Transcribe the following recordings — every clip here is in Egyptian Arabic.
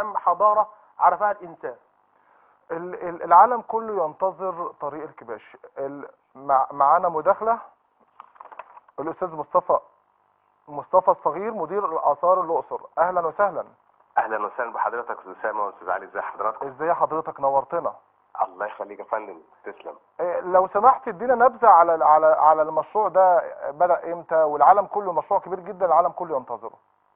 حضاره عرفها الانسان ال- ال- العالم كله ينتظر طريق الكباش ال- مع- معانا مداخلة الأستاذ مصطفى مصطفى الصغير مدير الآثار الأقصر أهلا وسهلا اهلا وسهلا بحضرتك استاذ اسامه واستاذ علي ازي حضراتكم ازاي حضرتك نورتنا الله يخليك يا فندم تسلم إيه، لو سمحت ادينا نبذة على على على المشروع ده بدأ امتى والعالم كله مشروع كبير جدا العالم كله ينتظره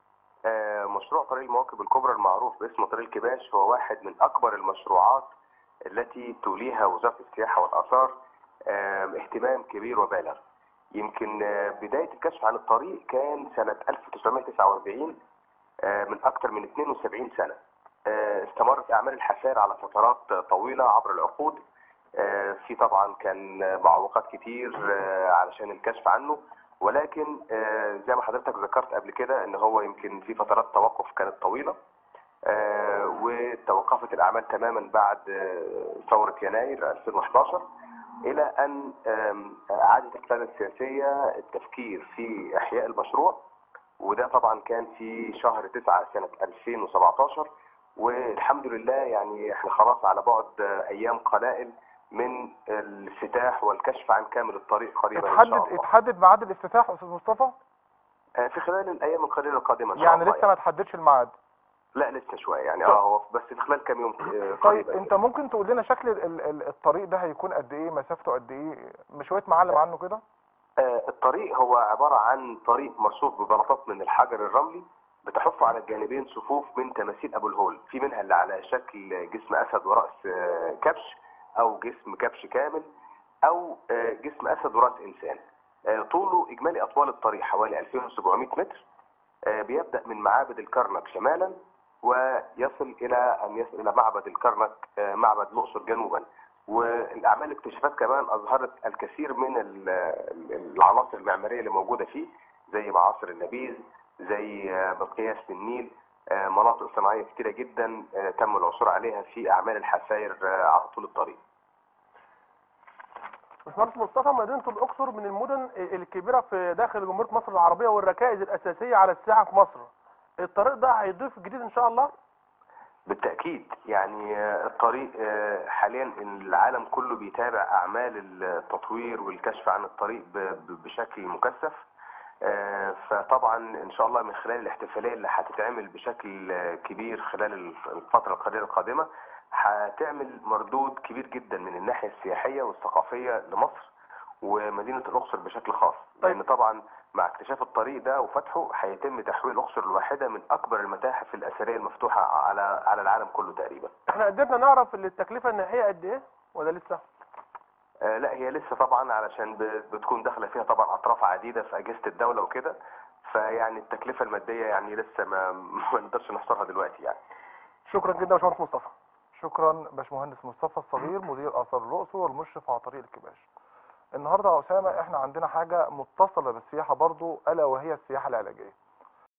آه، مشروع طريق المواكب الكبرى المعروف باسم طريق الكباش هو واحد من اكبر المشروعات التي توليها وزاره السياحه والاثار آه، اهتمام كبير وبالغ يمكن آه، بدايه الكشف عن الطريق كان سنه 1949 آه، من اكثر من 72 سنه آه، استمرت اعمال الحفار على فترات طويله عبر العقود آه، في طبعا كان معوقات كتير آه، علشان الكشف عنه ولكن آه، زي ما حضرتك ذكرت قبل كده ان هو يمكن في فترات توقف كانت طويله آه، وتوقفت الاعمال تماما بعد آه، ثوره يناير 2011 الى ان آم، اعادت القياده السياسيه التفكير في احياء المشروع وده طبعا كان في شهر 9 سنه 2017 والحمد لله يعني احنا خلاص على بعد آه، ايام قلائل من الافتتاح والكشف عن كامل الطريق قريبا ان شاء اتحدد الله اتحدد ميعاد الافتتاح استاذ مصطفى آه، في خلال الايام القليله القادمه ان شاء يعني الله لسه ما تحددش الميعاد لا لسه شويه يعني اه هو بس في خلال كام يوم آه، طيب قريبا انت ممكن تقول لنا شكل ال- ال- الطريق ده هيكون قد ايه مسافته قد ايه بشويه معلم عنه كده آه، الطريق هو عبارة عن طريق مرصوف ببلاطات من الحجر الرملي بتحف على الجانبين صفوف من تماثيل أبو الهول في منها اللي على شكل جسم أسد ورأس آه، كبش أو جسم كبش كامل أو آه، جسم أسد ورأس إنسان آه، طوله إجمالي أطوال الطريق حوالي 2700 متر آه، بيبدأ من معابد الكرنك شمالا ويصل إلى أن يصل إلى معبد الكرنك آه، معبد الأقصر جنوبا والاعمال الاكتشافات كمان اظهرت الكثير من ال- ال- العناصر المعماريه اللي موجوده فيه زي معاصر النبيذ زي آه، مقياس النيل آه، مناطق صناعيه كتيره جدا آه، تم العثور عليها في اعمال الحفاير آه، على طول الطريق باشمهندس مصطفى مدينه الاقصر من المدن الكبيره في داخل جمهوريه مصر العربيه والركائز الاساسيه على السياحه في مصر الطريق ده هيضيف جديد ان شاء الله بالتأكيد يعني آه، الطريق آه، حاليا العالم كله بيتابع أعمال التطوير والكشف عن الطريق ب- ب- بشكل مكثف آه، فطبعا إن شاء الله من خلال الاحتفالية اللي هتتعمل بشكل آه، كبير خلال الف- الفترة القليلة القادمة هتعمل مردود كبير جدا من الناحية السياحية والثقافية لمصر ومدينة الأقصر بشكل خاص طيب. لأن طبعا مع اكتشاف الطريق ده وفتحه هيتم تحويل الأقصر الواحدة من أكبر المتاحف الأثرية المفتوحة على على العالم كله تقريبا. احنا قدرنا نعرف التكلفه النهائيه قد ايه ولا لسه آه لا هي لسه طبعا علشان ب- بتكون داخلة فيها طبعا أطراف عديدة في أجهزة الدولة وكده فيعني التكلفة المادية يعني لسه ما ما نقدرش نحصرها دلوقتي يعني. شكرا جدا يا باشمهندس مصطفى شكرا باشمهندس مصطفى الصغير مدير اثار الاقصر والمشرف على طريق الكباش النهارده يا اسامه احنا عندنا حاجه متصله بالسياحه برضو الا وهي السياحه العلاجيه